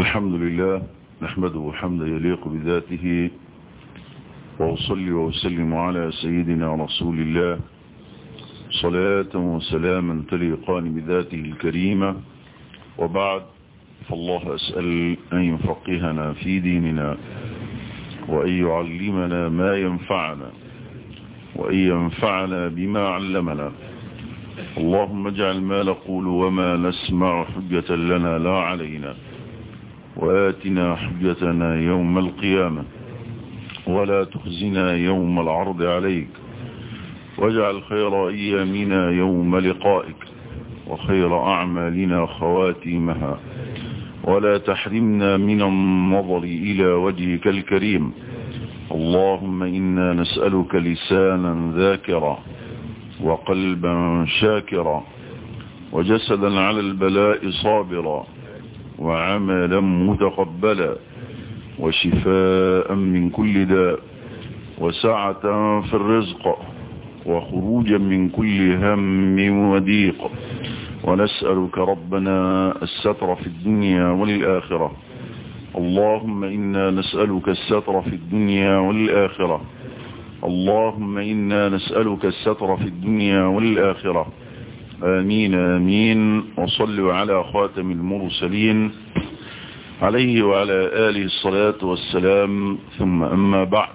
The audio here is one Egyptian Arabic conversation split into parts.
الحمد لله نحمده حمدا يليق بذاته وأصلي وأسلم على سيدنا رسول الله صلاة وسلاما تليقان بذاته الكريمة وبعد فالله أسأل أن يفقهنا في ديننا وأن يعلمنا ما ينفعنا وأن ينفعنا بما علمنا اللهم اجعل ما نقول وما نسمع حجة لنا لا علينا وآتنا حجتنا يوم القيامة ولا تخزنا يوم العرض عليك واجعل خير أيامنا يوم لقائك وخير أعمالنا خواتيمها ولا تحرمنا من النظر إلى وجهك الكريم اللهم إنا نسألك لسانا ذاكرا وقلبا شاكرا وجسدا على البلاء صابرا وعملا متقبلا وشفاء من كل داء وسعة في الرزق وخروجا من كل هم وضيق ونسألك ربنا الستر في الدنيا والآخرة اللهم إنا نسألك الستر في الدنيا والآخرة اللهم إنا نسألك الستر في الدنيا والآخرة آمين آمين وصلوا على خاتم المرسلين عليه وعلى آله الصلاة والسلام ثم أما بعد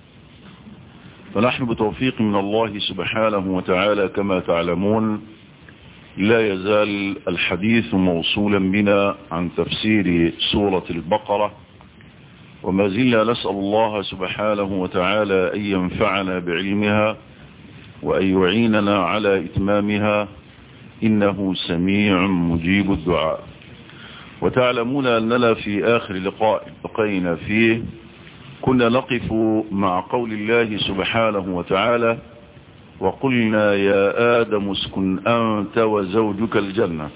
فنحن بتوفيق من الله سبحانه وتعالى كما تعلمون لا يزال الحديث موصولا بنا عن تفسير سورة البقرة وما زلنا نسأل الله سبحانه وتعالى أن ينفعنا بعلمها وأن يعيننا على إتمامها إنه سميع مجيب الدعاء وتعلمون أننا في آخر لقاء التقينا فيه كنا نقف مع قول الله سبحانه وتعالى وقلنا يا آدم اسكن أنت وزوجك الجنة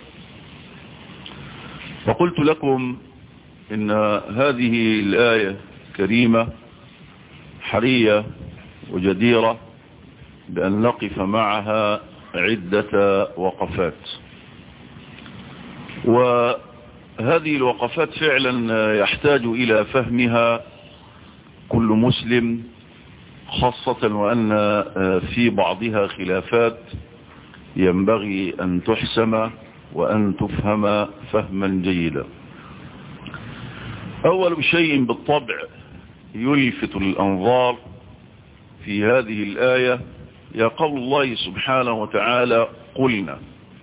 وقلت لكم إن هذه الآية كريمة حرية وجديرة بأن نقف معها عدة وقفات وهذه الوقفات فعلا يحتاج إلى فهمها كل مسلم خاصة وأن في بعضها خلافات ينبغي أن تحسم وأن تفهم فهما جيدا أول شيء بالطبع يلفت الأنظار في هذه الآية يا قول الله سبحانه وتعالى قلنا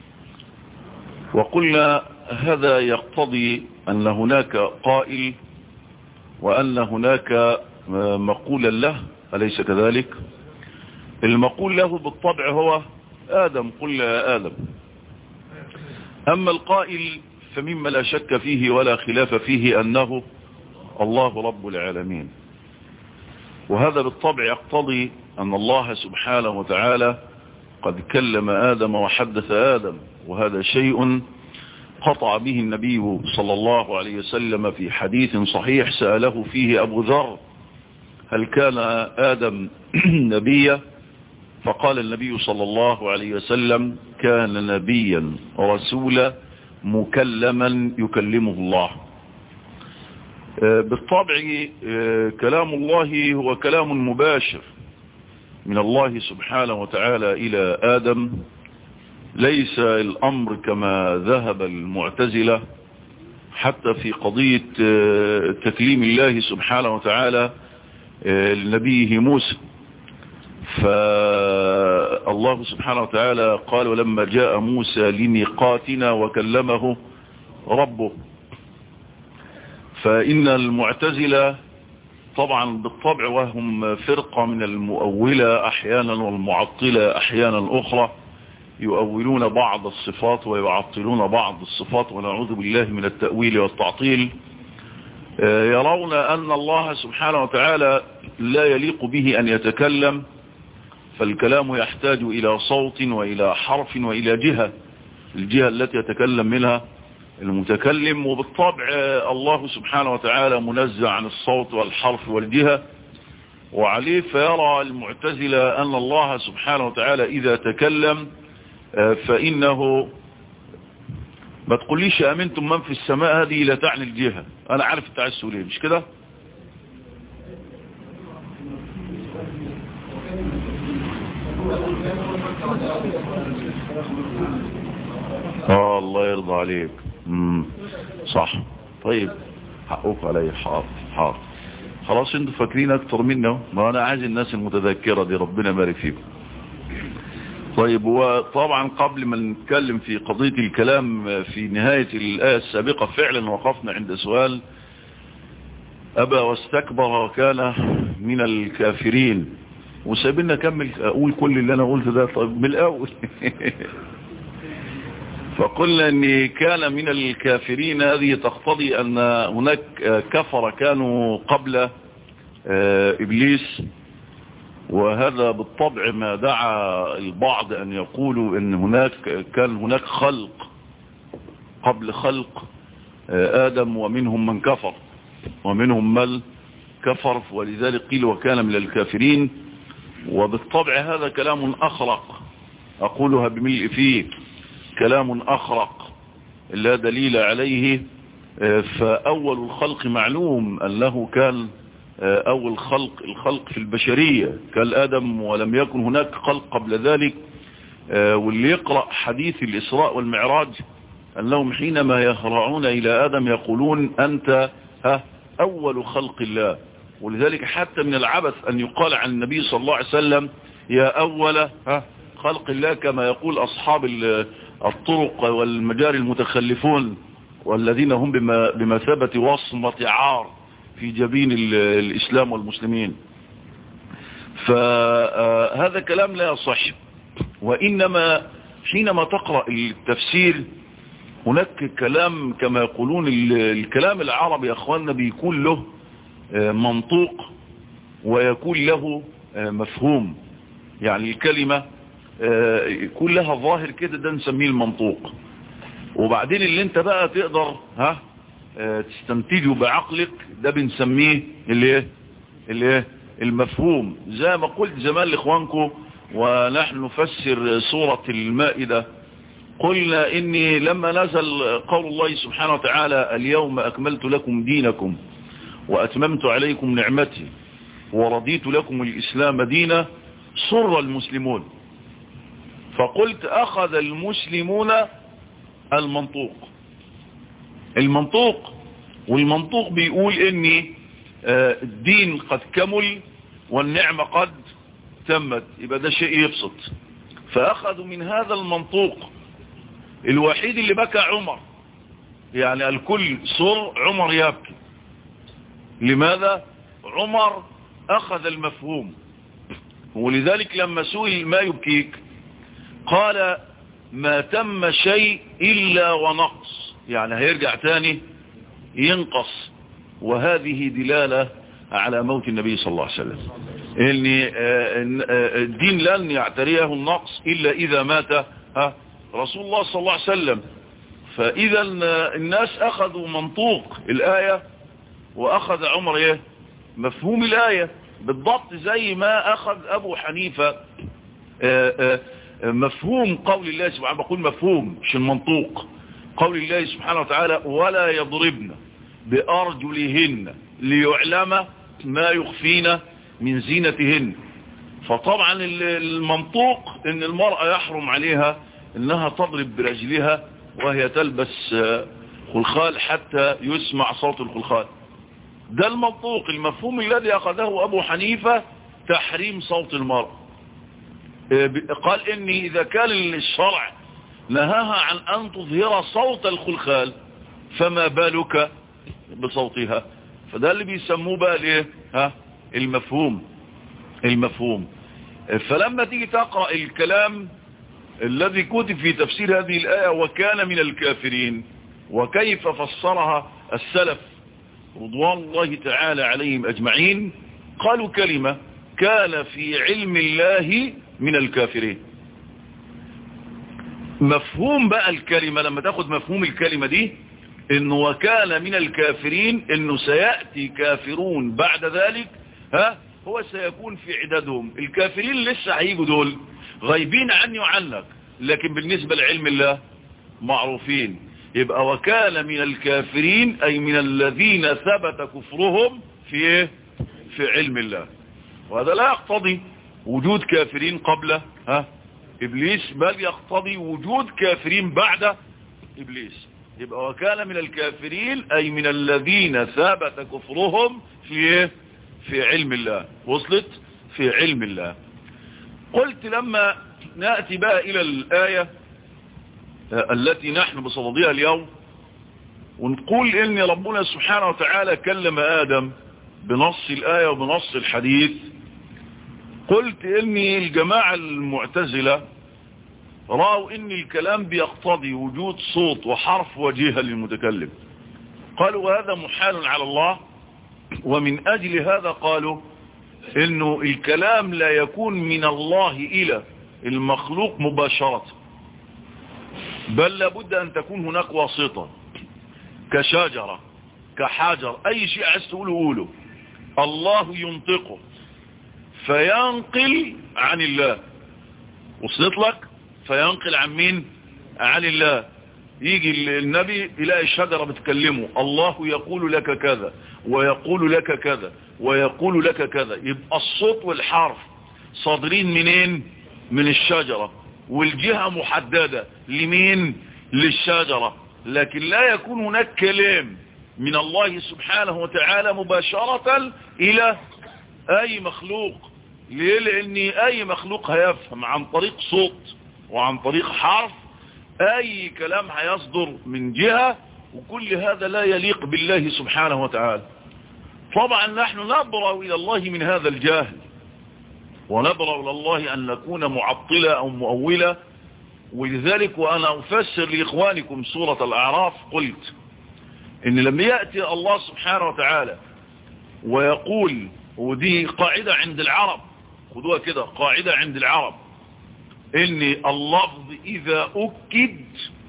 وقلنا هذا يقتضي أن هناك قائل وأن هناك مقولا له أليس كذلك المقول له بالطبع هو آدم قل يا آدم أما القائل فمما لا شك فيه ولا خلاف فيه أنه الله رب العالمين وهذا بالطبع يقتضي أن الله سبحانه وتعالى قد كلم آدم وحدث آدم وهذا شيء قطع به النبي صلى الله عليه وسلم في حديث صحيح سأله فيه أبو ذر هل كان آدم نبيا فقال النبي صلى الله عليه وسلم كان نبيا رسولا مكلما يكلمه الله بالطبع كلام الله هو كلام مباشر من الله سبحانه وتعالى إلى آدم ليس الأمر كما ذهب المعتزلة حتى في قضية تكليم الله سبحانه وتعالى لنبيه موسى فالله سبحانه وتعالى قال ولما جاء موسى لميقاتنا وكلمه ربه فإن المعتزلة طبعا بالطبع وهم فرقة من المؤولة أحيانا والمعطلة أحيانا أخرى يؤولون بعض الصفات ويعطلون بعض الصفات ونعوذ بالله من التأويل والتعطيل يرون أن الله سبحانه وتعالى لا يليق به أن يتكلم فالكلام يحتاج إلى صوت وإلى حرف وإلى جهة الجهة التي يتكلم منها المتكلم وبالطبع الله سبحانه وتعالى منزع عن الصوت والحرف والجهة وعليه فيرى المعتزلة أن الله سبحانه وتعالى إذا تكلم فإنه ما تقوليش امنتم من في السماء هذه لا تعني الجهة انا عارف انت عايز تقول ايه مش كده اه الله يرضى عليك امم صح طيب حقوق علي حاضر حاضر خلاص انتوا فاكرين اكتر منا ما انا عايز الناس المتذكرة دي ربنا يبارك فيكم طيب وطبعا قبل ما نتكلم في قضية الكلام في نهاية الآية السابقة فعلا وقفنا عند سؤال أبى واستكبر وكان من الكافرين وسابلنا كمل أقول كل اللي أنا قلت ده طيب من الأول فقلنا أن كان من الكافرين هذه تقتضي أن هناك كفر كانوا قبل إبليس وهذا بالطبع ما دعا البعض أن يقولوا أن هناك كان هناك خلق قبل خلق آدم ومنهم من كفر ومنهم من كفر ولذلك قيل وكان من الكافرين وبالطبع هذا كلام أخرق أقولها بملء فيه كلام أخرق لا دليل عليه فأول الخلق معلوم أنه كان أول خلق الخلق في البشرية كالآدم ولم يكن هناك خلق قبل ذلك واللي يقرأ حديث الإسراء والمعراج أنهم حينما يهرعون إلى آدم يقولون أنت ها أول خلق الله ولذلك حتى من العبث أن يقال عن النبي صلى الله عليه وسلم يا أول ها خلق الله كما يقول أصحاب الطرق والمجاري المتخلفون والذين هم بمثابة وصمة عار في جبين الإسلام والمسلمين فهذا كلام لا يصح وإنما حينما تقرأ التفسير هناك كلام كما يقولون الكلام العربي يا أخواننا بيكون له منطوق ويكون له مفهوم يعني الكلمة يكون لها ظاهر كده ده نسميه المنطوق وبعدين اللي انت بقى تقدر ها تستنتجه بعقلك ده بنسميه اللي اللي المفهوم زي ما قلت زمان لاخوانكم ونحن نفسر سورة المائدة قلنا اني لما نزل قول الله سبحانه وتعالى اليوم اكملت لكم دينكم واتممت عليكم نعمتي ورضيت لكم الاسلام دينا صر المسلمون فقلت اخذ المسلمون المنطوق المنطوق والمنطوق بيقول ان الدين قد كمل والنعمة قد تمت يبقى ده شيء يبسط فاخذوا من هذا المنطوق الوحيد اللي بكى عمر يعني الكل صر عمر يبكي لماذا عمر اخذ المفهوم ولذلك لما سئل ما يبكيك قال ما تم شيء الا ونقص يعني هيرجع تاني ينقص وهذه دلالة على موت النبي صلى الله عليه وسلم ان الدين لن يعتريه النقص الا اذا مات رسول الله صلى الله عليه وسلم فاذا الناس اخذوا منطوق الاية واخذ عمر ايه مفهوم الاية بالضبط زي ما اخذ ابو حنيفة مفهوم قول الله سبحانه بقول مفهوم مش المنطوق قول الله سبحانه وتعالى ولا يضربن بأرجلهن ليعلم ما يخفين من زينتهن فطبعا المنطوق ان المرأة يحرم عليها انها تضرب برجلها وهي تلبس خلخال حتى يسمع صوت الخلخال ده المنطوق المفهوم الذي اخذه ابو حنيفة تحريم صوت المرأة قال اني اذا كان الشرع نهاها عن ان تظهر صوت الخلخال فما بالك بصوتها فده اللي بيسموه بقى الايه ها المفهوم المفهوم فلما تيجي تقرأ الكلام الذي كتب في تفسير هذه الآية وكان من الكافرين وكيف فسرها السلف رضوان الله تعالى عليهم أجمعين قالوا كلمة كان في علم الله من الكافرين مفهوم بقى الكلمة لما تاخد مفهوم الكلمة دي انه وكان من الكافرين انه سيأتي كافرون بعد ذلك ها هو سيكون في عددهم الكافرين لسه هيجوا دول غايبين عني وعنك لكن بالنسبة لعلم الله معروفين يبقى وكان من الكافرين أي من الذين ثبت كفرهم في إيه؟ في علم الله وهذا لا يقتضي وجود كافرين قبل ها إبليس بل يقتضي وجود كافرين بعد إبليس يبقى وكان من الكافرين أي من الذين ثبت كفرهم في إيه؟ في علم الله وصلت في علم الله قلت لما نأتي بقى إلى الآية التي نحن بصددها اليوم ونقول إن ربنا سبحانه وتعالى كلم آدم بنص الآية وبنص الحديث قلت إن الجماعة المعتزلة رأوا إن الكلام بيقتضي وجود صوت وحرف وجهة للمتكلم قالوا هذا محال على الله ومن أجل هذا قالوا إنه الكلام لا يكون من الله إلى المخلوق مباشرة بل لابد أن تكون هناك واسطة كشجرة كحجر أي شيء عايز تقوله قوله الله ينطقه فينقل عن الله وصلت لك فينقل عن مين عن الله يجي النبي يلاقي الشجرة بتكلمه الله يقول لك كذا ويقول لك كذا ويقول لك كذا يبقى الصوت والحرف صادرين منين من الشجرة والجهة محددة لمين للشجرة لكن لا يكون هناك كلام من الله سبحانه وتعالى مباشرة إلى أي مخلوق ليه لأن أي مخلوق هيفهم عن طريق صوت وعن طريق حرف أي كلام هيصدر من جهة وكل هذا لا يليق بالله سبحانه وتعالى طبعا نحن نبرأ إلى الله من هذا الجاهل ونبرأ إلى الله أن نكون معطلة أو مؤولة ولذلك وأنا أفسر لإخوانكم سورة الأعراف قلت إن لما يأتي الله سبحانه وتعالى ويقول ودي قاعدة عند العرب خذوها كده قاعدة عند العرب إن اللفظ إذا أكد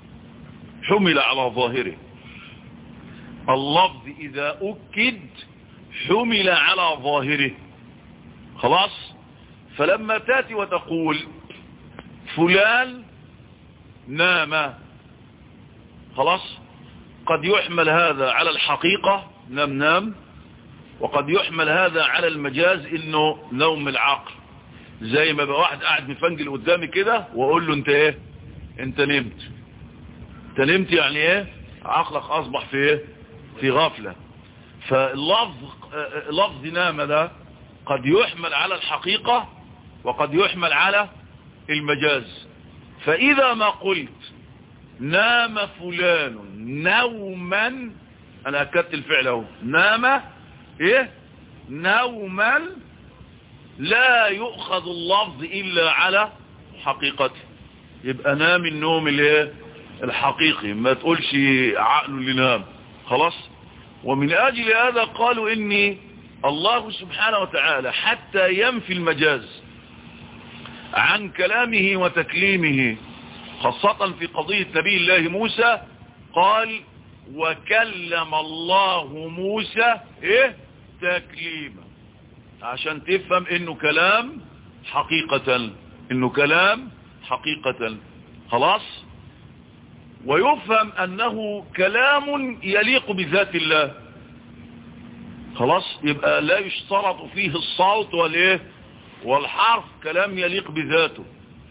حمل على ظاهره اللفظ إذا أكد حمل على ظاهره خلاص فلما تاتي وتقول فلان نام خلاص قد يحمل هذا على الحقيقة نام نام وقد يحمل هذا على المجاز انه نوم العقل زي ما بقى واحد قاعد مفنجل قدامي كده واقول له انت ايه انت نمت انت نمت يعني ايه عقلك اصبح في ايه في غفلة فاللفظ لفظ نام ده قد يحمل على الحقيقة وقد يحمل على المجاز فإذا ما قلت نام فلان نوما أنا أكدت الفعل اهو نام إيه نوما لا يؤخذ اللفظ إلا على حقيقته يبقى نام النوم الايه الحقيقي ما تقولش عقله اللي نام خلاص ومن أجل هذا قالوا إني الله سبحانه وتعالى حتى ينفي المجاز عن كلامه وتكليمه خاصة في قضية نبي الله موسى قال وكلم الله موسى ايه تكليما عشان تفهم انه كلام حقيقة انه كلام حقيقة خلاص ويفهم انه كلام يليق بذات الله خلاص يبقى لا يشترط فيه الصوت والايه والحرف كلام يليق بذاته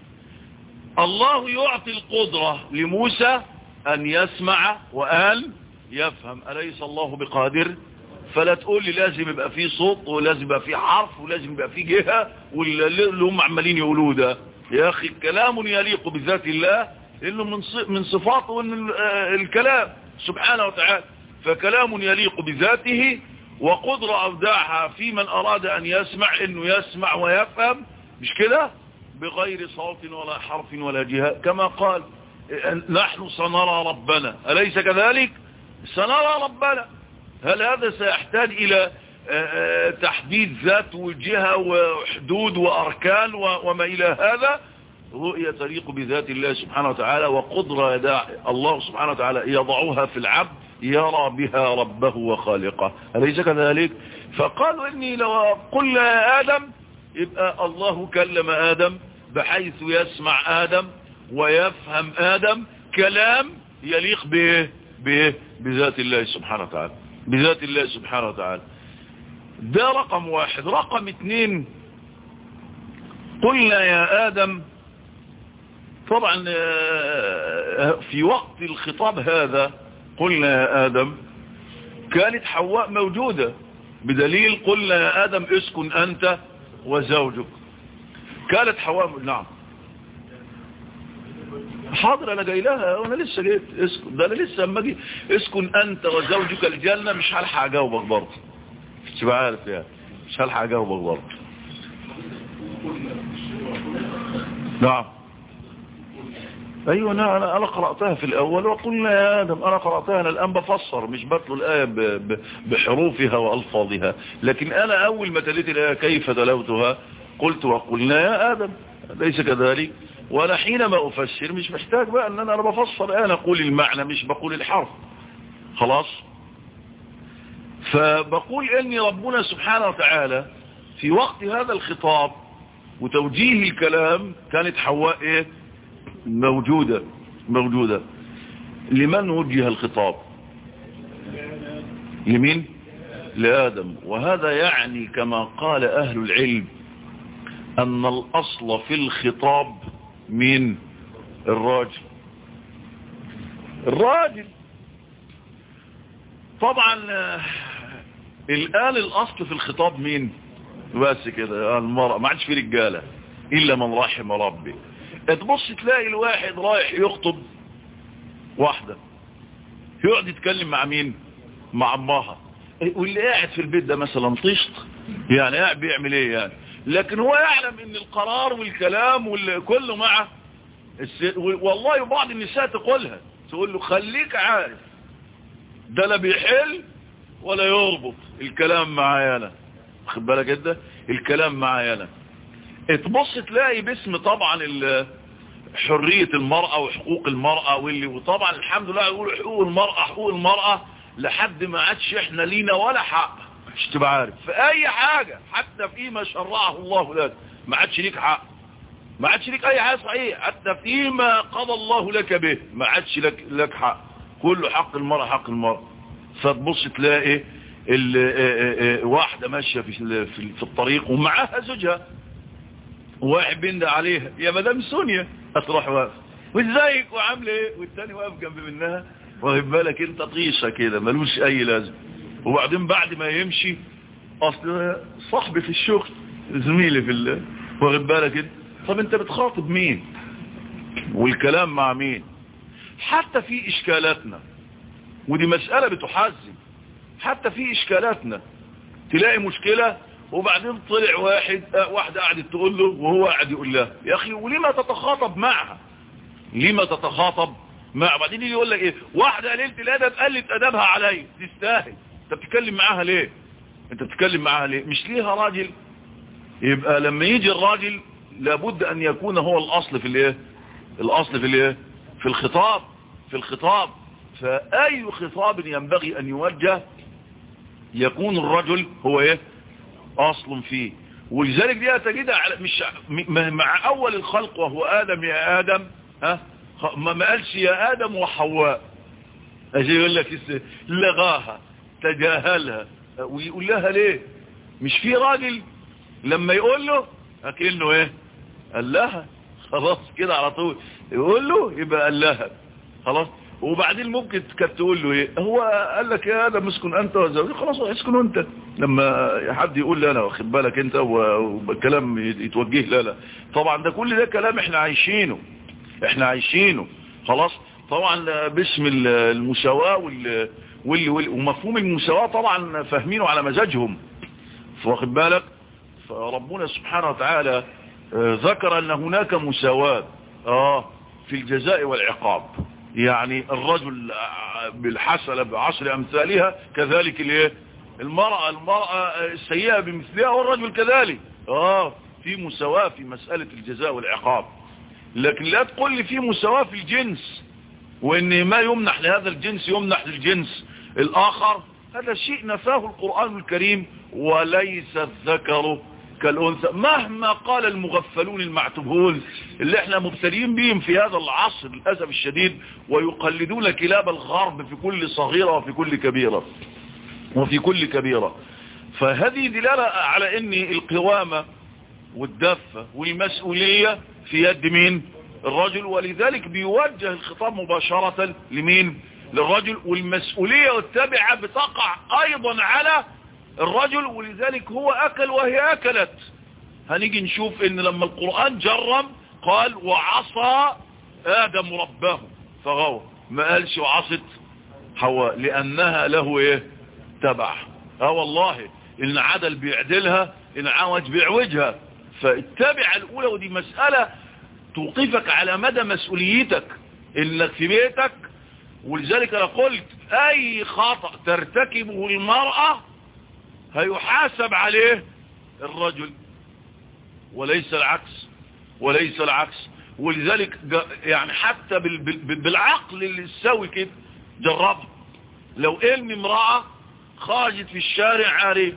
الله يعطي القدرة لموسى أن يسمع وأن يفهم أليس الله بقادر فلا تقول لي لازم يبقى فيه صوت ولازم يبقى فيه حرف ولازم يبقى فيه جهة واللي هم عمالين يقولوه ده يا أخي كلام يليق بذات الله إنه من من صفاته إن الكلام سبحانه وتعالى فكلام يليق بذاته وقدرة أودعها في من أراد أن يسمع إنه يسمع ويفهم مش كده بغير صوت ولا حرف ولا جهة كما قال نحن سنرى ربنا أليس كذلك سنرى ربنا هل هذا سيحتاج إلى تحديد ذات وجهة وحدود وأركان وما إلى هذا رؤية تليق بذات الله سبحانه وتعالى وقدرة يدع الله سبحانه وتعالى يضعها في العبد يرى بها ربه وخالقه أليس كذلك فقالوا إني لو قلنا يا آدم يبقى الله كلم آدم بحيث يسمع آدم ويفهم آدم كلام يليق بايه بايه بذات الله سبحانه وتعالى بذات الله سبحانه وتعالى ده رقم واحد رقم اتنين قلنا يا آدم طبعا في وقت الخطاب هذا قلنا يا آدم كانت حواء موجودة بدليل قلنا يا آدم اسكن أنت وزوجك كانت حواء نعم حاضر انا جاي لها وانا لسه جيت اسكن ده انا لسه اما اجي اسكن انت وزوجك الجنه مش هلحق اجاوبك برضه مش عارف يعني مش هلحق اجاوبك برضه نعم ايوه انا انا قراتها في الاول وقلنا يا ادم انا قراتها انا الان بفسر مش بتلو الايه بحروفها والفاظها لكن انا اول ما تليت الايه كيف تلوتها قلت وقلنا يا ادم ليس كذلك وانا حينما افسر مش محتاج بقى ان انا بفسر انا اقول المعنى مش بقول الحرف خلاص فبقول اني ربنا سبحانه وتعالى في وقت هذا الخطاب وتوجيه الكلام كانت حواء ايه موجودة موجودة لمن وجه الخطاب لمين لآدم وهذا يعني كما قال أهل العلم أن الأصل في الخطاب من الراجل الراجل طبعا الآن الأصل في الخطاب مين بس كده المرأة ما عادش في رجالة إلا من رحم ربي تبص تلاقي الواحد رايح يخطب واحدة يقعد يتكلم مع مين مع امها واللي قاعد في البيت ده مثلا طشت يعني قاعد بيعمل ايه يعني لكن هو يعلم ان القرار والكلام وكله مع الس... والله بعض النساء تقولها تقول له خليك عارف ده لا بيحل ولا يربط الكلام معايا انا خد بالك انت الكلام معايا انا تبص تلاقي باسم طبعا حرية المرأة وحقوق المرأة واللي وطبعا الحمد لله يقولوا حقوق المرأة حقوق المرأة لحد ما عادش احنا لينا ولا حق مش تبقى عارف في اي حاجة حتى فيما شرعه الله لك ما عادش ليك حق ما عادش ليك اي حاجة صحيح حتى فيما قضى الله لك به ما عادش لك, لك حق كله حق المرأة حق المرأة فتبص تلاقي واحدة ماشية في, في الطريق ومعاها زوجها واحد بيند عليها يا مدام سونيا هتروح واقف وازيك وعامله ايه والتاني واقف جنب منها واخد بالك انت طيشه كده ملوش اي لازم وبعدين بعد ما يمشي اصل صاحبي في الشغل زميلي في ال... واخد بالك انت طب انت بتخاطب مين والكلام مع مين حتى في اشكالاتنا ودي مسألة بتحزن حتى في اشكالاتنا تلاقي مشكلة وبعدين طلع واحد واحدة قعدت تقول له وهو قاعد يقول لها يا اخي ولما تتخاطب معها لما تتخاطب معها بعدين يجي يقول لك ايه واحدة قليلة الادب قلت ادبها علي تستاهل انت بتتكلم معاها ليه انت بتتكلم معاها ليه مش ليها راجل يبقى لما يجي الراجل لابد ان يكون هو الاصل في الايه الاصل في الايه في الخطاب في الخطاب فاي خطاب ينبغي ان يوجه يكون الرجل هو ايه اصل فيه ولذلك دي تجدها مش مع اول الخلق وهو ادم يا ادم ها ما قالش يا ادم وحواء اجي يقول لك لغاها تجاهلها ويقول لها ليه مش في راجل لما يقول له اكنه ايه قال لها خلاص كده على طول يقول له يبقى قال لها خلاص وبعدين ممكن كانت تقول له ايه هو قال لك يا ادم اسكن انت وزوجك خلاص اسكن انت لما حد يقول لي انا واخد بالك انت والكلام يتوجه لا لا طبعا ده كل ده كلام احنا عايشينه احنا عايشينه خلاص طبعا باسم المساواة وال وال وال ومفهوم المساواة طبعا فاهمينه على مزاجهم واخد بالك فربنا سبحانه وتعالى ذكر ان هناك مساواة اه في الجزاء والعقاب يعني الرجل بالحسنة بعشر أمثالها كذلك الايه المرأة المرأة السيئة بمثلها والرجل كذلك اه في مساواة في مسألة الجزاء والعقاب لكن لا تقول لي في مساواة في الجنس وان ما يمنح لهذا الجنس يمنح للجنس الاخر هذا شيء نفاه القرآن الكريم وليس الذكر كالأنثى مهما قال المغفلون المعتبون اللي احنا مبتلين بهم في هذا العصر للأسف الشديد ويقلدون كلاب الغرب في كل صغيرة وفي كل كبيرة وفي كل كبيرة فهذه دلالة على ان القوامة والدفة والمسؤولية في يد مين الرجل ولذلك بيوجه الخطاب مباشرة لمين للرجل والمسؤولية والتبعة بتقع ايضا على الرجل ولذلك هو اكل وهي اكلت هنيجي نشوف ان لما القرآن جرم قال وعصى ادم ربه فغوى ما قالش وعصت حواء لانها له ايه تبع اه والله ان عدل بيعدلها ان عوج بيعوجها فالتابعة الاولى ودي مسألة توقفك على مدى مسؤوليتك انك في بيتك ولذلك انا قلت اي خطأ ترتكبه المرأة هيحاسب عليه الرجل وليس العكس وليس العكس ولذلك يعني حتى بالعقل اللي تسوي كده جربها لو ان امرأة خرجت في الشارع عارف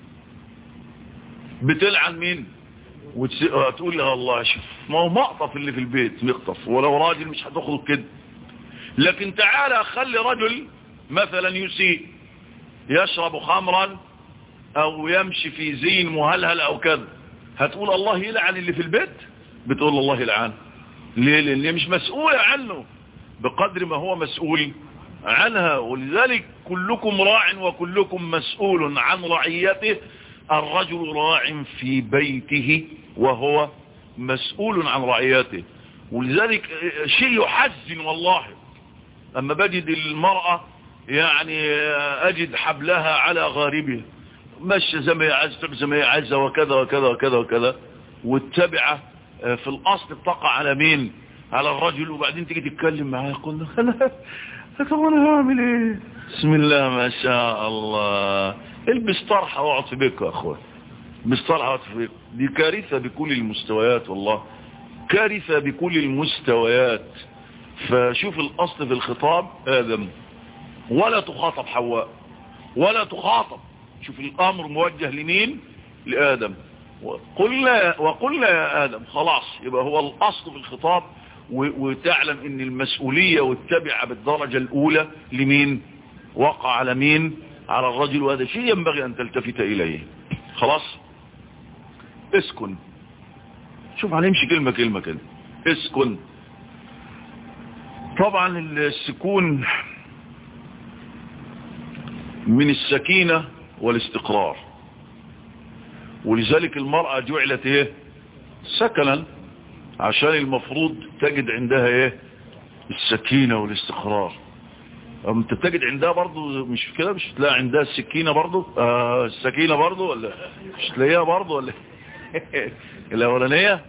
بتلعن مين وتقول لها الله شوف ما هو مقطف اللي في البيت مقطف ولو راجل مش هتخرج كده لكن تعالى خلي رجل مثلا يسيء يشرب خمرا او يمشي في زين مهلهل او كذا هتقول الله يلعن اللي في البيت بتقول الله يلعن ليه لان مش مسؤولة عنه بقدر ما هو مسؤول عنها ولذلك كلكم راع وكلكم مسؤول عن رعيته الرجل راع في بيته وهو مسؤول عن رعيته ولذلك شيء يحزن والله اما بجد المرأة يعني اجد حبلها على غاربه مشى زي ما هي عايزه زي ما هي عايزه وكذا وكذا وكذا وكذا والتبعه في الاصل بتقع على مين على الرجل وبعدين تيجي تتكلم معاه يقول له انا طب انا هعمل ايه بسم الله ما شاء الله البس طرحه واقعد في بيتك يا اخوان البس طرحه واقعد في بيتك دي كارثه بكل المستويات والله كارثه بكل المستويات فشوف الاصل في الخطاب ادم ولا تخاطب حواء ولا تخاطب شوف الامر موجه لمين لادم وقلنا وقلنا يا ادم خلاص يبقى هو الاصل في الخطاب وتعلم ان المسؤولية والتبعة بالدرجة الاولى لمين وقع على مين على الرجل وهذا شيء ينبغي ان تلتفت اليه خلاص اسكن شوف هنمشي كلمة كلمة كده اسكن طبعا السكون من السكينة والاستقرار ولذلك المرأة جعلت ايه سكنا عشان المفروض تجد عندها ايه السكينة والاستقرار انت تجد عندها برضو مش كده مش تلاقي عندها السكينة برضو آه السكينة برضو ولا مش تلاقيها برضو ولا الاولانية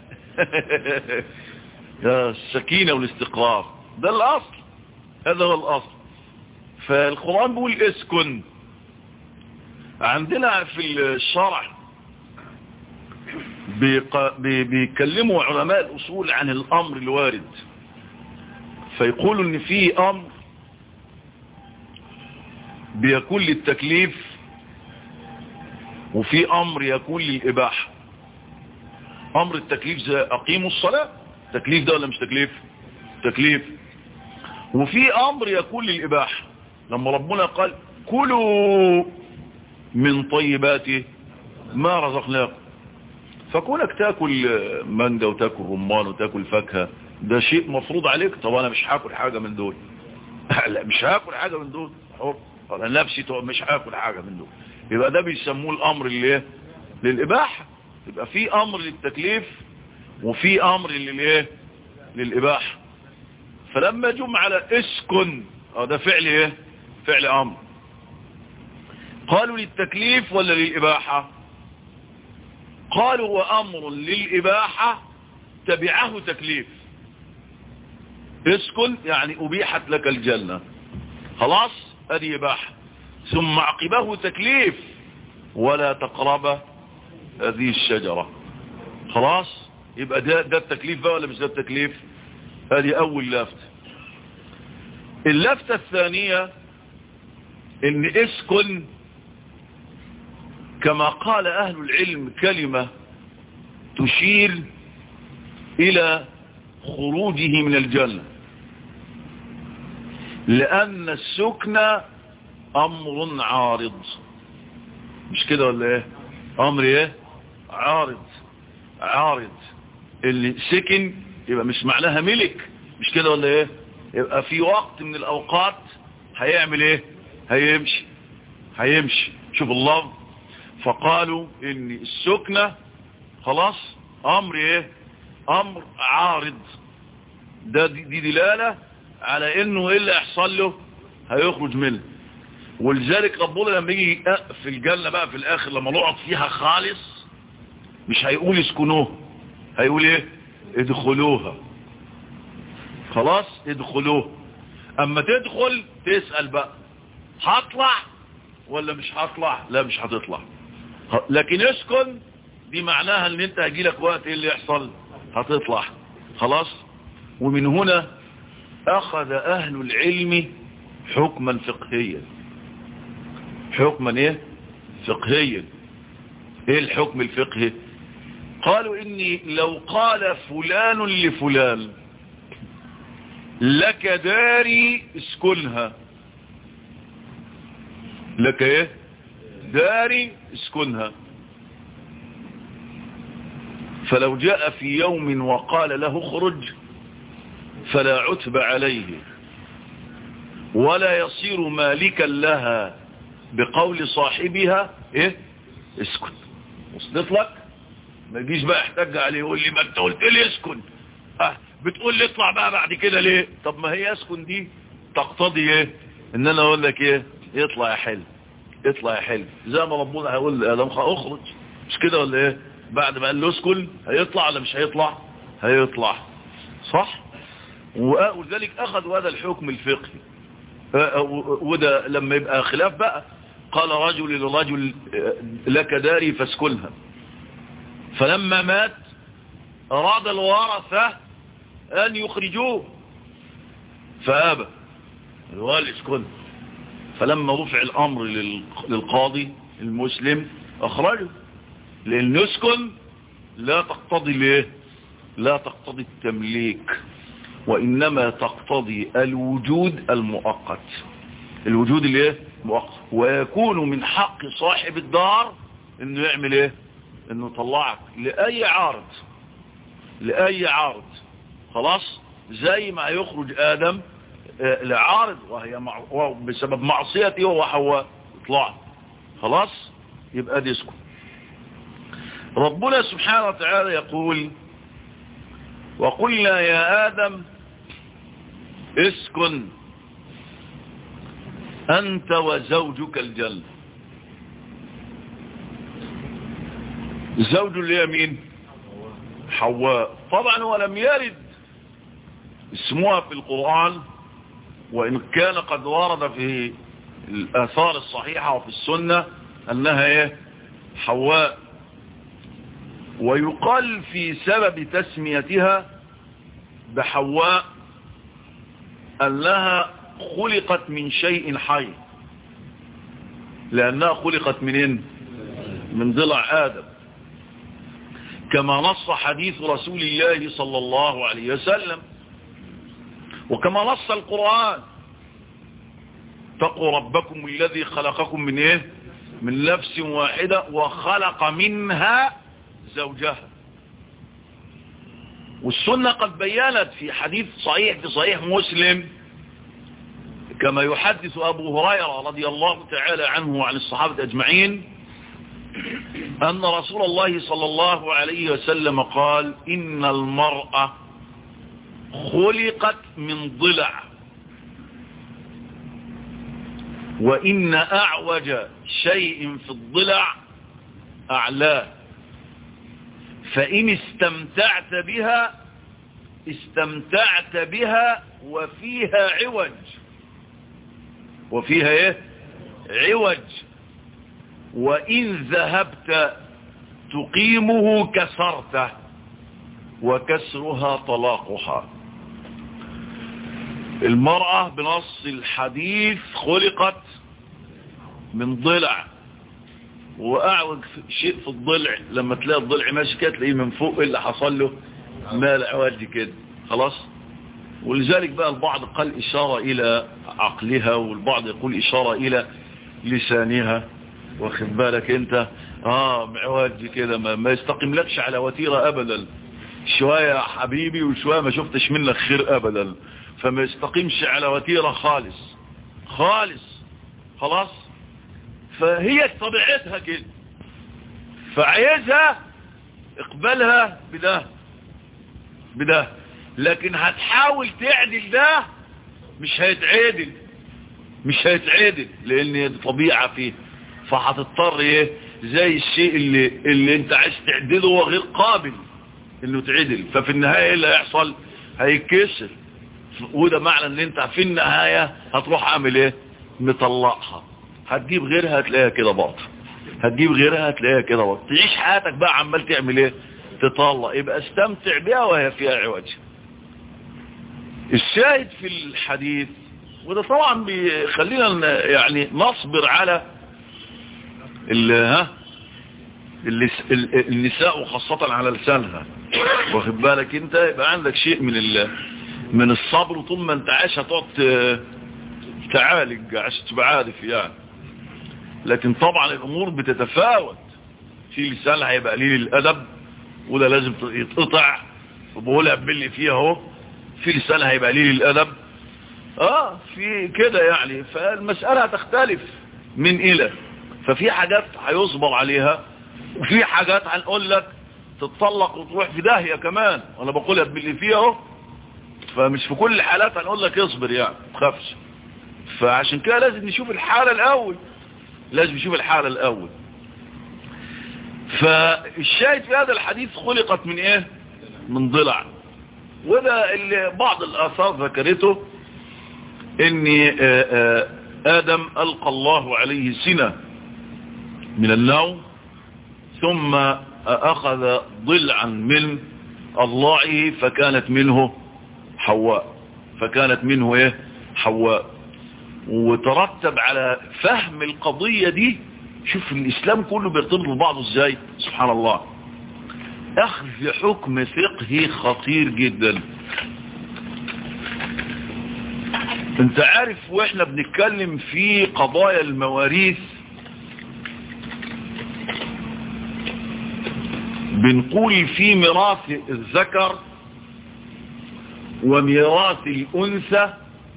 السكينة والاستقرار ده الاصل هذا هو الاصل فالقرآن بيقول اسكن عندنا في الشرع بيكلموا علماء الأصول عن الأمر الوارد فيقولوا ان في أمر بيكون للتكليف وفي أمر يكون للإباحة أمر التكليف زي أقيموا الصلاة تكليف ده ولا مش تكليف تكليف وفي أمر يكون للإباحة لما ربنا قال كلوا من طيبات ما رزقناكم فكونك تاكل مانجا وتاكل رمان وتاكل فاكهة ده شيء مفروض عليك طب انا مش هاكل حاجة من دول لا مش هاكل حاجة من دول انا نفسي مش هاكل حاجة من دول يبقى ده بيسموه الامر اللي للاباحة يبقى في امر للتكليف وفي امر للايه للاباحة فلما جم على اسكن اه ده فعل ايه فعل امر قالوا للتكليف ولا للاباحة قالوا وامر للاباحة تبعه تكليف اسكن يعني ابيحت لك الجنة خلاص ادي اباحة ثم عقبه تكليف ولا تقرب هذه الشجرة خلاص يبقى ده, ده التكليف بقى ولا مش ده التكليف هذه اول لفتة اللفتة الثانية ان اسكن كما قال أهل العلم كلمة تشير إلى خروجه من الجنة لأن السكن أمر عارض مش كده ولا ايه أمر ايه عارض عارض اللي سكن يبقى مش معناها ملك مش كده ولا ايه يبقى في وقت من الأوقات هيعمل ايه هيمشي هيمشي شوف الله فقالوا ان السكنة خلاص امر ايه امر عارض ده دي, دي دلالة على انه ايه اللي يحصل له هيخرج منه ولذلك ربنا لما يجي في الجنة بقى في الاخر لما نقعد فيها خالص مش هيقول اسكنوه هيقول ايه ادخلوها خلاص ادخلوه اما تدخل تسأل بقى هطلع ولا مش هطلع لا مش هتطلع لكن اسكن دي معناها ان انت هيجيلك وقت ايه اللي يحصل هتطلع خلاص ومن هنا اخذ اهل العلم حكما فقهيا حكما ايه فقهيا ايه الحكم الفقهي قالوا اني لو قال فلان لفلان لك داري اسكنها لك ايه داري اسكنها فلو جاء في يوم وقال له اخرج فلا عتب عليه ولا يصير مالكا لها بقول صاحبها ايه اسكن وصلت لك ما يجيش بقى يحتاج عليه يقول لي ما انت قلت لي اسكن اه بتقول لي اطلع بقى بعد كده ليه طب ما هي اسكن دي تقتضي ايه ان انا اقول لك ايه اطلع يا حلو اطلع يا حلو زي ما ربنا هيقول لادم اخرج مش كده ولا ايه بعد ما قال له اسكن هيطلع ولا مش هيطلع هيطلع صح ولذلك اخذوا هذا الحكم الفقهي وده لما يبقى خلاف بقى قال رجل لرجل لك داري فاسكنها فلما مات اراد الورثة ان يخرجوه فابى الوالد اسكن فلما رفع الامر للقاضي المسلم اخرجه لان نسكن لا تقتضي ليه لا تقتضي التمليك وإنما تقتضي الوجود المؤقت الوجود اللي ايه مؤقت ويكون من حق صاحب الدار انه يعمل ايه انه يطلعك لأي عارض لأي عارض خلاص زي ما يخرج آدم لعارض وهي مع... بسبب معصيته هو حواء يطلع خلاص يبقى دي اسكن ربنا سبحانه وتعالى يقول وقلنا يا آدم اسكن أنت وزوجك الجنة زوج اليمين حواء طبعا ولم يرد اسمها في القرآن وإن كان قد ورد في الآثار الصحيحة وفي السنة أنها ايه حواء ويقال في سبب تسميتها بحواء أنها خلقت من شيء حي لأنها خلقت منين من ضلع آدم كما نص حديث رسول الله صلى الله عليه وسلم وكما نص القرآن تقوا ربكم الذي خلقكم من ايه من نفس واحدة وخلق منها زوجها والسنة قد بيّنت في حديث صحيح في صحيح مسلم كما يحدث أبو هريرة رضي الله تعالى عنه وعن الصحابة أجمعين أن رسول الله صلى الله عليه وسلم قال إن المرأة خلقت من ضلع وإن أعوج شيء في الضلع أعلاه فإن استمتعت بها استمتعت بها وفيها عوج وفيها ايه عوج وإن ذهبت تقيمه كسرته وكسرها طلاقها المرأة بنص الحديث خلقت من ضلع واعوج شيء في الضلع لما تلاقي الضلع ماشي كده تلاقيه من فوق اللي حصل له مال عوالي كده خلاص ولذلك بقى البعض قال إشارة إلى عقلها والبعض يقول إشارة إلى لسانها واخد بالك انت اه معواج كده ما, ما يستقيم لكش على وتيرة ابدا شوية يا حبيبي وشوية ما شفتش منك خير ابدا فما يستقيمش على وتيرة خالص خالص خلاص فهي طبيعتها كده فعايزها اقبلها بده بده لكن هتحاول تعدل ده مش هيتعدل مش هيتعدل لان دي طبيعة فيه فهتضطر ايه زي الشيء اللي اللي انت عايز تعدله هو غير قابل انه تعدل ففي النهاية ايه اللي هيحصل هيتكسر وده معنى ان انت في النهاية هتروح عامل ايه مطلعها هتجيب غيرها هتلاقيها كده باطل هتجيب غيرها هتلاقيها كده باطل تعيش حياتك بقى عمال تعمل ايه تطلع يبقى استمتع بها وهي فيها عوج الشاهد في الحديث وده طبعا بيخلينا يعني نصبر على ال ها النساء وخاصة على لسانها واخد بالك انت يبقى عندك شيء من ال من الصبر طول ما انت عايش هتقعد تعالج عشان تبقى عارف يعني لكن طبعا الامور بتتفاوت في لسان هيبقى قليل الادب وده لازم يتقطع وبقولها باللي فيها اهو في لسان هيبقى قليل الادب اه في كده يعني فالمسألة هتختلف من الى ففي حاجات هيصبر عليها وفي حاجات هنقول لك تتطلق وتروح في داهية كمان وانا بقولها باللي فيها اهو فمش في كل الحالات هنقول لك اصبر يعني تخافش فعشان كده لازم نشوف الحالة الاول لازم نشوف الحالة الاول فالشاهد في هذا الحديث خلقت من ايه من ضلع وده اللي بعض الاثار ذكرته ان ادم القى الله عليه سنة من النوم ثم اخذ ضلعا من اضلاعه فكانت منه حواء فكانت منه ايه حواء وترتب على فهم القضية دي شوف الاسلام كله بيرتبط ببعضه ازاي سبحان الله اخذ حكم فقهي خطير جدا انت عارف واحنا بنتكلم في قضايا المواريث بنقول في ميراث الذكر وميراث الأنثى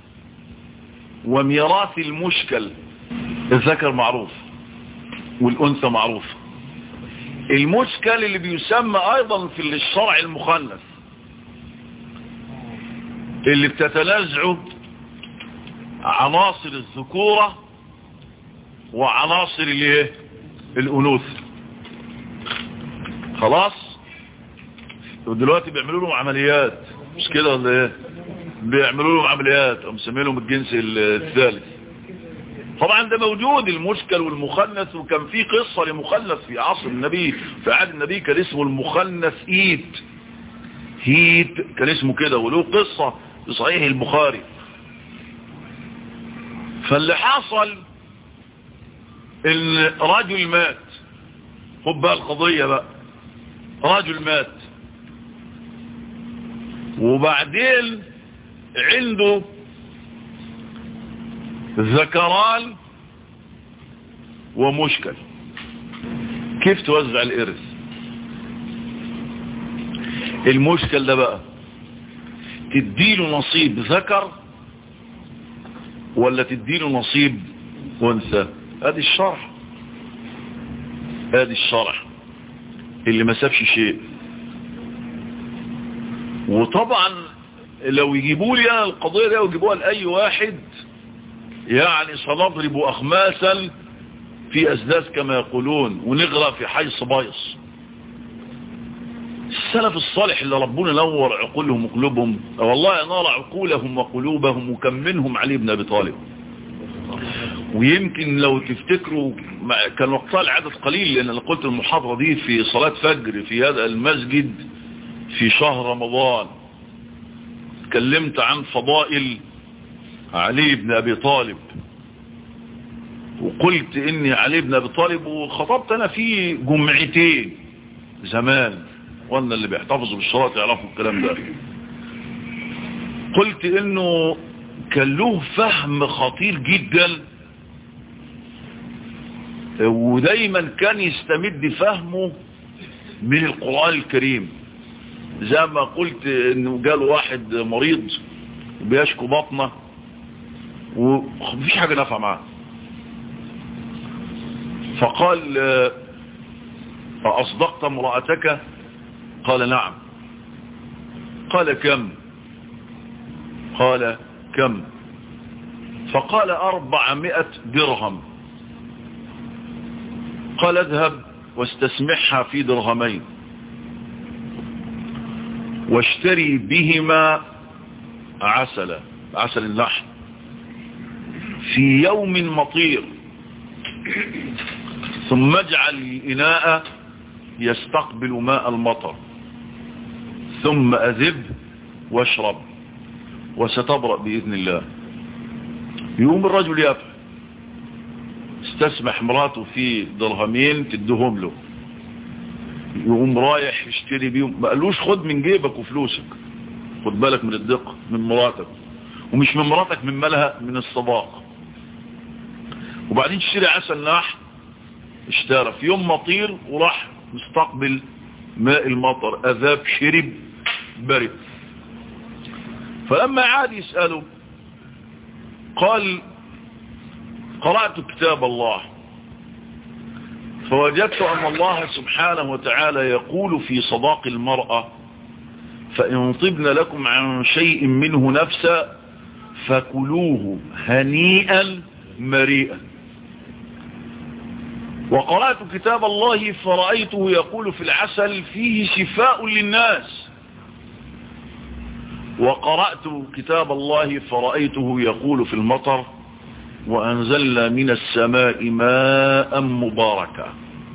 وميراث المشكل الذكر معروف والأنثى معروف المشكل اللي بيسمى أيضا في الشرع المخنث اللي بتتنازعه عناصر الذكورة وعناصر الايه الأنوثة خلاص ودلوقتي بيعملوا لهم عمليات مش كده ولا ايه بيعملوا لهم عمليات او مسمينهم الجنس الثالث طبعا ده موجود المشكل والمخنث وكان في قصة لمخنث في عصر النبي في عهد النبي كان اسمه المخنث ايت هيت كان اسمه كده وله قصة في صحيح البخاري فاللي حصل ان رجل مات خد بقى القضية بقى رجل مات وبعدين عنده ذكران ومشكل كيف توزع الارث المشكل ده بقى تديله نصيب ذكر ولا تديله نصيب انثى ادي الشرح ادي الشرح اللي ما سابش شيء وطبعا لو يجيبوا لي انا القضية دي ويجيبوها لأي واحد يعني سنضرب أخماسا في أسداس كما يقولون ونغرى في حي صبايص السلف الصالح اللي ربنا نور عقولهم وقلوبهم والله نار عقولهم وقلوبهم وكم منهم علي بن أبي طالب ويمكن لو تفتكروا كان وقتها العدد قليل لأن أنا قلت المحاضرة دي في صلاة فجر في هذا المسجد في شهر رمضان تكلمت عن فضائل علي بن أبي طالب وقلت اني علي بن ابي طالب وخطبت انا في جمعتين زمان وانا اللي بيحتفظوا بالشراط يعرفوا الكلام ده قلت انه كان له فهم خطير جدا ودايما كان يستمد فهمه من القرآن الكريم زي ما قلت انه جاله واحد مريض وبيشكو بطنه ومفيش حاجة نافعة معاه فقال أصدقت امرأتك قال نعم قال كم قال كم فقال أربعمائة درهم قال اذهب واستسمحها في درهمين واشتري بهما عسلا عسل اللحم في يوم مطير ثم اجعل الإناء يستقبل ماء المطر ثم أذب واشرب وستبرأ بإذن الله يوم الرجل يفعل استسمح مراته في درهمين تدهم له يقوم رايح يشتري بيهم ما قالوش خد من جيبك وفلوسك خد بالك من الدقة من مراتك ومش من مراتك من مالها من الصداق وبعدين تشتري عسل نحل اشترى في يوم مطير وراح مستقبل ماء المطر أذاب شرب برد فلما عاد يسأله قال قرأت كتاب الله فوجدت أن الله سبحانه وتعالى يقول في صداق المرأة فإن طبن لكم عن شيء منه نفسا فكلوه هنيئا مريئا وقرأت كتاب الله فرأيته يقول في العسل فيه شفاء للناس وقرأت كتاب الله فرأيته يقول في المطر وأنزلنا من السماء ماء مباركا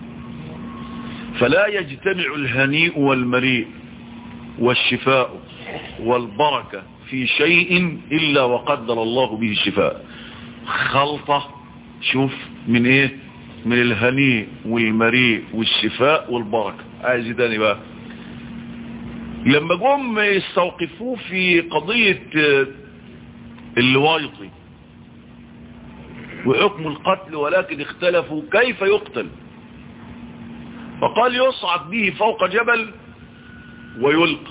فلا يجتمع الهنيء والمريء والشفاء والبركة في شيء إلا وقدر الله به الشفاء خلطة شوف من ايه من الهنيء والمريء والشفاء والبركة عايز تاني بقى لما جم يستوقفوه في قضية الوايطي وحكم القتل ولكن اختلفوا كيف يقتل فقال يصعد به فوق جبل ويلقى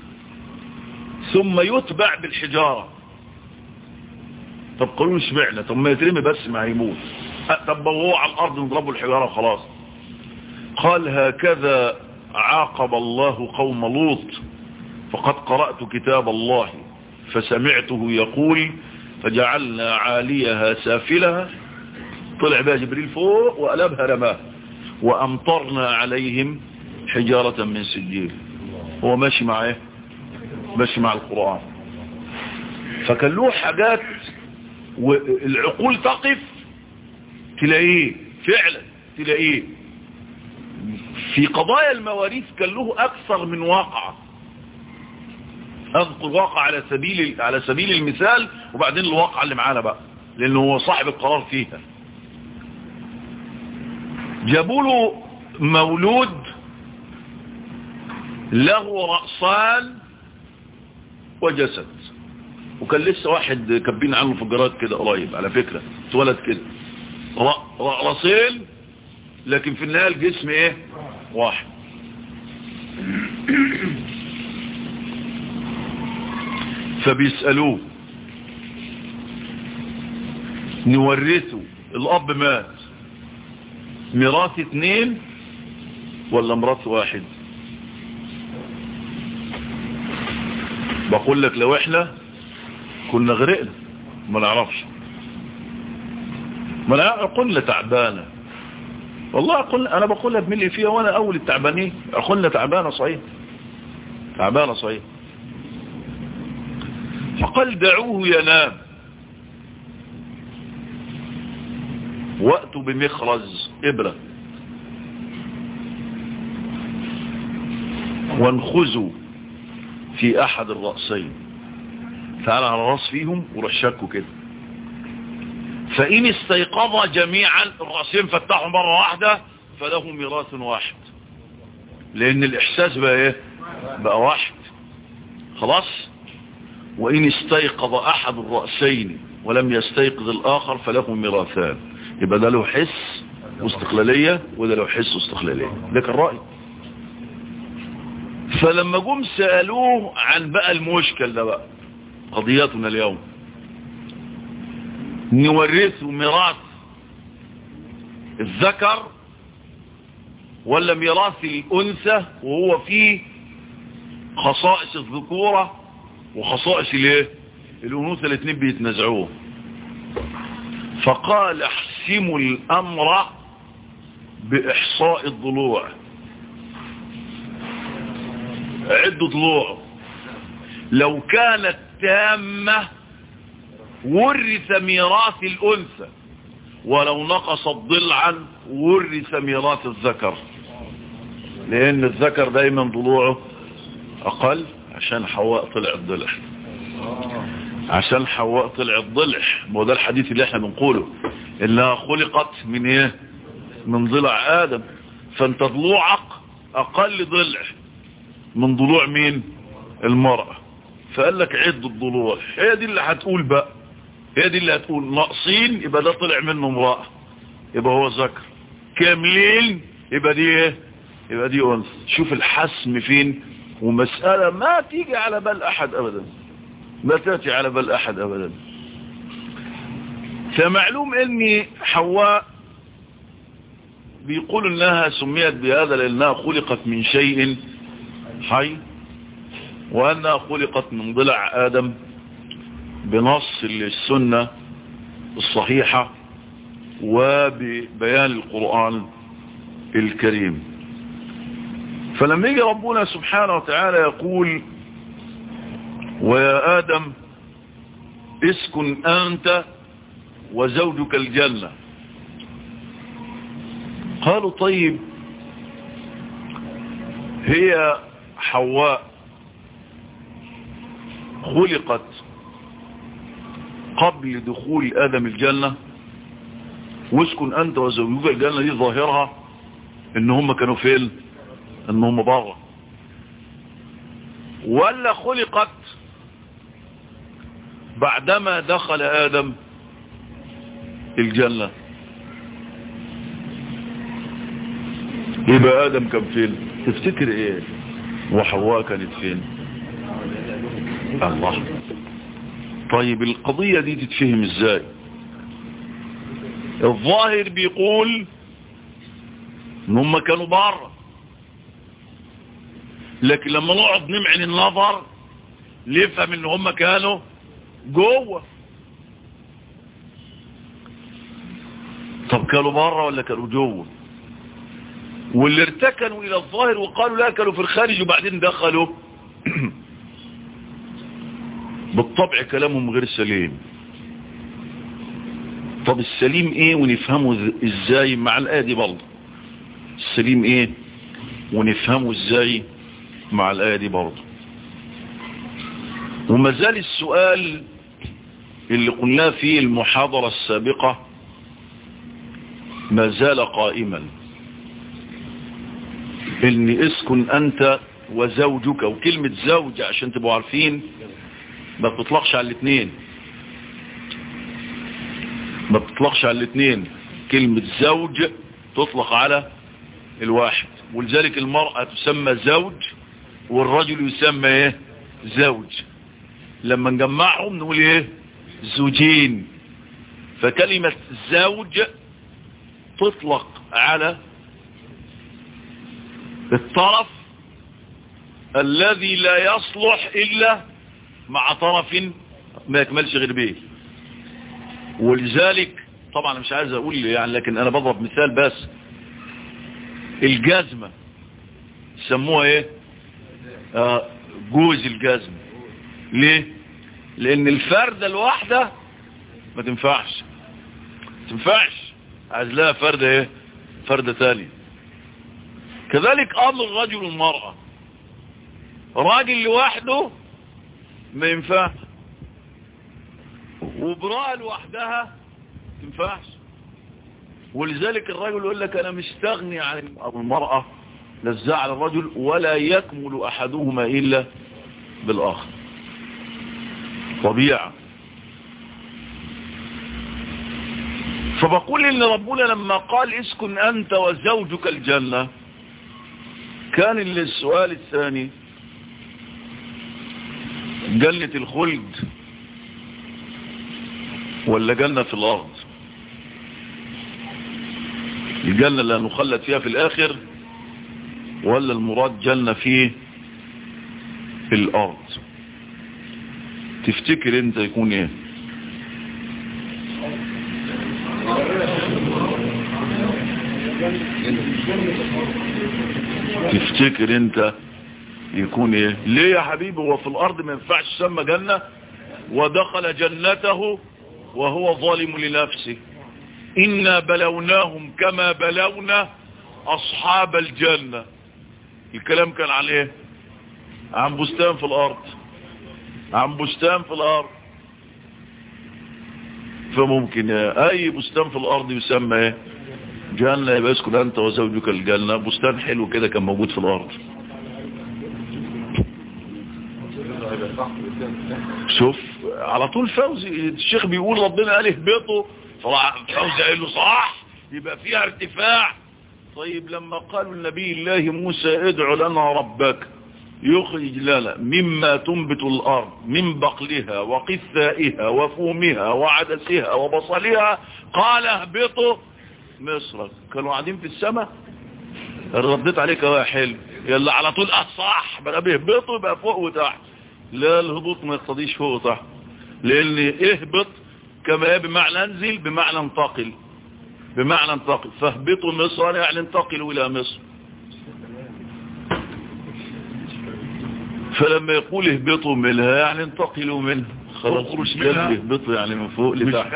ثم يتبع بالحجارة طب قالوا اشمعنى طب ما يترمي بس ما هيموت طب وهو على الارض نضربه الحجارة وخلاص قال هكذا عاقب الله قوم لوط فقد قرأت كتاب الله فسمعته يقول فجعلنا عاليها سافلها طلع بها جبريل فوق وقلبها رماه وأمطرنا عليهم حجارة من سجيل هو ماشي مع ايه ماشي مع القرآن فكان له حاجات والعقول تقف تلاقيه فعلا تلاقيه في قضايا المواريث كان له أكثر من واقعة أذكر واقع على سبيل على سبيل المثال وبعدين الواقع اللي معانا بقى لأنه هو صاحب القرار فيها جابوا له مولود له رأسان وجسد وكان لسه واحد كبين عنه في الجراد كده قريب على فكرة اتولد كده رأسين لكن في النهاية الجسم ايه واحد فبيسألوه نورثه الاب مات ميراث اتنين ولا ميراث واحد بقول لك لو احنا كنا غرقنا ما نعرفش ما نعرف قلنا تعبانة والله قل انا بقولها بملي فيها وانا اول التعبانين قلنا تعبانة صحيح تعبانة صحيح فقال دعوه ينام وقته بمخرز إبرة وانخذوا في أحد الرأسين تعال على الرأس فيهم وروح شكوا كده فإن استيقظ جميعا الرأسين فتحوا مرة واحدة فله ميراث واحد لأن الإحساس بقى إيه بقى واحد خلاص وإن استيقظ أحد الرأسين ولم يستيقظ الآخر فله ميراثان يبقى ده له حس واستقلالية وده له حس واستقلالية ده كان رأي فلما جم سألوه عن بقى المشكل ده بقى قضيتنا اليوم نورثه ميراث الذكر ولا ميراث الأنثى وهو فيه خصائص الذكورة وخصائص الايه الأنوثة الاثنين بيتنزعوه فقال احسموا الأمر بإحصاء الضلوع عدوا ضلوعه لو كانت تامة ورث ميراث الأنثى ولو نقصت ضلعا ورث ميراث الذكر لأن الذكر دايما ضلوعه أقل عشان حواء طلع الضلع عشان حواء طلع الضلع وده الحديث اللي احنا بنقوله انها خلقت من ايه من ضلع ادم فانت ضلوعك اقل ضلع من ضلوع مين المرأة فقال لك عد الضلوع هي دي اللي هتقول بقى هي دي اللي هتقول ناقصين يبقى ده طلع منه امرأة يبقى هو ذكر كاملين يبقى دي ايه يبقى دي انثى شوف الحسم فين ومسألة ما تيجي على بال احد ابدا ما تاتي على بال احد ابدا فمعلوم ان حواء بيقول انها سميت بهذا لانها خلقت من شيء حي وانها خلقت من ضلع ادم بنص السنة الصحيحة وببيان القرآن الكريم فلما يجي ربنا سبحانه وتعالى يقول ويا آدم اسكن أنت وزوجك الجنة قالوا طيب هي حواء خلقت قبل دخول آدم الجنة واسكن أنت وزوجك الجنة دي ظاهرها ان هم كانوا فين ان هم بره ولا خلقت بعدما دخل آدم الجنة يبقى آدم كان فين تفتكر ايه وحواء كانت فين الله طيب القضية دي تتفهم ازاي الظاهر بيقول ان هم كانوا بره لكن لما نقعد نمعن النظر نفهم ان هم كانوا جوه طب كانوا بره ولا كانوا جوه واللي ارتكنوا الى الظاهر وقالوا لا كانوا في الخارج وبعدين دخلوا بالطبع كلامهم غير سليم طب السليم ايه ونفهمه ازاي مع الآية دي برضه السليم ايه ونفهمه ازاي مع الآية دي برضه وما زال السؤال اللي قلناه في المحاضرة السابقة ما زال قائما ان اسكن انت وزوجك وكلمة زوج عشان تبقوا عارفين ما بتطلقش على الاثنين ما بتطلقش على الاثنين كلمة زوج تطلق على الواحد ولذلك المرأة تسمى زوج والرجل يسمى ايه زوج لما نجمعهم نقول ايه زوجين فكلمة زوج تطلق على الطرف الذي لا يصلح إلا مع طرف ما يكملش غير به ولذلك طبعا مش عايز اقول يعني لكن انا بضرب مثال بس الجزمة سموها ايه آه جوز الجزمة ليه لان الفردة الواحدة ما تنفعش ما تنفعش عايز لها فردة ايه فردة تانية كذلك امر الرجل والمرأة راجل لوحده ما ينفعش وبراءة لوحدها تنفعش ولذلك الرجل يقول لك انا مستغني عن او المرأة لزع على الرجل ولا يكمل احدهما الا بالاخر طبيعة فبقول ان ربنا لما قال اسكن انت وزوجك الجنة كان السؤال الثاني جنة الخلد ولا جنة في الارض الجنة اللي هنخلد فيها في الاخر ولا المراد جنة في الارض تفتكر انت يكون ايه تفتكر انت يكون ايه ليه يا حبيبي هو في الارض ما ينفعش سمى جنة ودخل جنته وهو ظالم لنفسه إنا بلوناهم كما بلونا أصحاب الجنة الكلام كان عن ايه عن بستان في الارض عن بستان في الارض فممكن اي بستان في الارض يسمى ايه جنة يبقى اسكن انت وزوجك الجنة بستان حلو كده كان موجود في الارض شوف على طول فوزي الشيخ بيقول ربنا قال اهبطوا فوزي قال له صح يبقى فيها ارتفاع طيب لما قالوا النبي الله موسى ادعو لنا ربك يخرج لنا مما تنبت الأرض من بقلها وقثائها وفومها وعدسها وبصلها قال اهبطوا مصر كانوا قاعدين في السماء رديت عليك يا حلو يلا على طول الصح بقى بيهبطوا يبقى فوق وتحت لا الهبوط ما يقتضيش فوق وتحت لان اهبط كما بمعنى انزل بمعنى انتقل بمعنى انتقل فاهبطوا مصر يعني انتقلوا الى مصر فلما يقول اهبطوا منها يعني انتقلوا منها خلاص منها اهبطوا يعني من فوق لتحت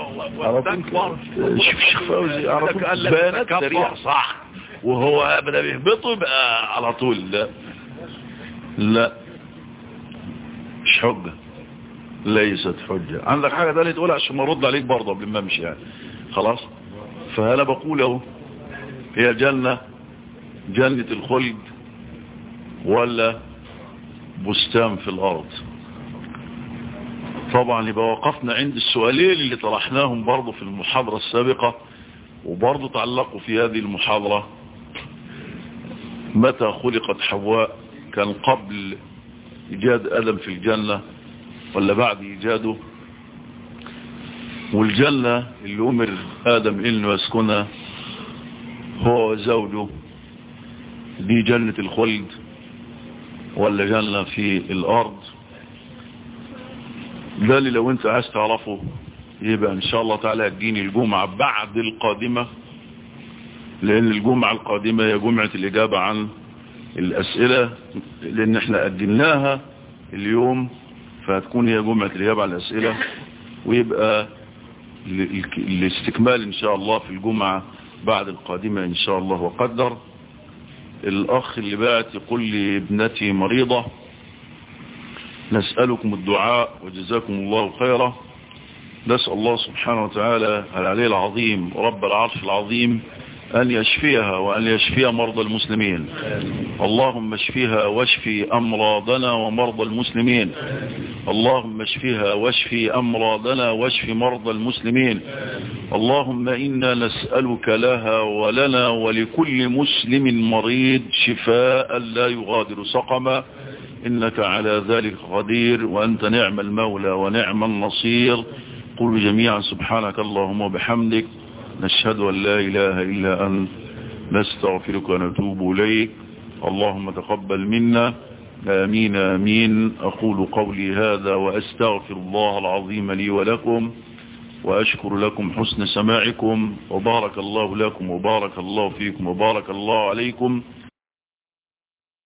شوف شيخ فوزي على طول بيانات سريعة صح وهو ابدا بيهبطوا يبقى على طول لا لا مش حجة ليست حجة عندك حاجة تانية تقولها عشان ما ارد عليك برضه قبل ما امشي يعني خلاص فانا بقول اهو هي جنة جنة الخلد ولا بستان في الارض طبعا يبقى وقفنا عند السؤالين اللي طرحناهم برضه في المحاضرة السابقة وبرضه تعلقوا في هذه المحاضرة متى خلقت حواء كان قبل إيجاد آدم في الجنة ولا بعد إيجاده والجنة اللي أمر آدم إنه يسكنها هو وزوجه دي جنة الخلد ولا جنة في الأرض ده اللي لو انت عايز تعرفه يبقى ان شاء الله تعالى هتجيني الجمعة بعد القادمة لان الجمعة القادمة هي جمعة الاجابة عن الاسئلة لان احنا اجلناها اليوم فهتكون هي جمعة الاجابة عن الاسئلة ويبقى الاستكمال ان شاء الله في الجمعة بعد القادمة ان شاء الله وقدر الاخ اللي بعت يقول لي ابنتي مريضة نسألكم الدعاء وجزاكم الله خيرا نسأل الله سبحانه وتعالى العلي العظيم رب العرش العظيم أن يشفيها وأن يشفي مرضى المسلمين اللهم اشفيها واشفي أمراضنا ومرضى المسلمين اللهم اشفيها واشفي أمراضنا واشفي مرضى المسلمين اللهم إنا نسألك لها ولنا ولكل مسلم مريض شفاء لا يغادر سقما إنك على ذلك قدير وأنت نعم المولى ونعم النصير قل جميعا سبحانك اللهم وبحمدك نشهد أن لا إله إلا أنت نستغفرك ونتوب إليك اللهم تقبل منا آمين آمين أقول قولي هذا وأستغفر الله العظيم لي ولكم وأشكر لكم حسن سماعكم وبارك الله لكم وبارك الله فيكم وبارك الله عليكم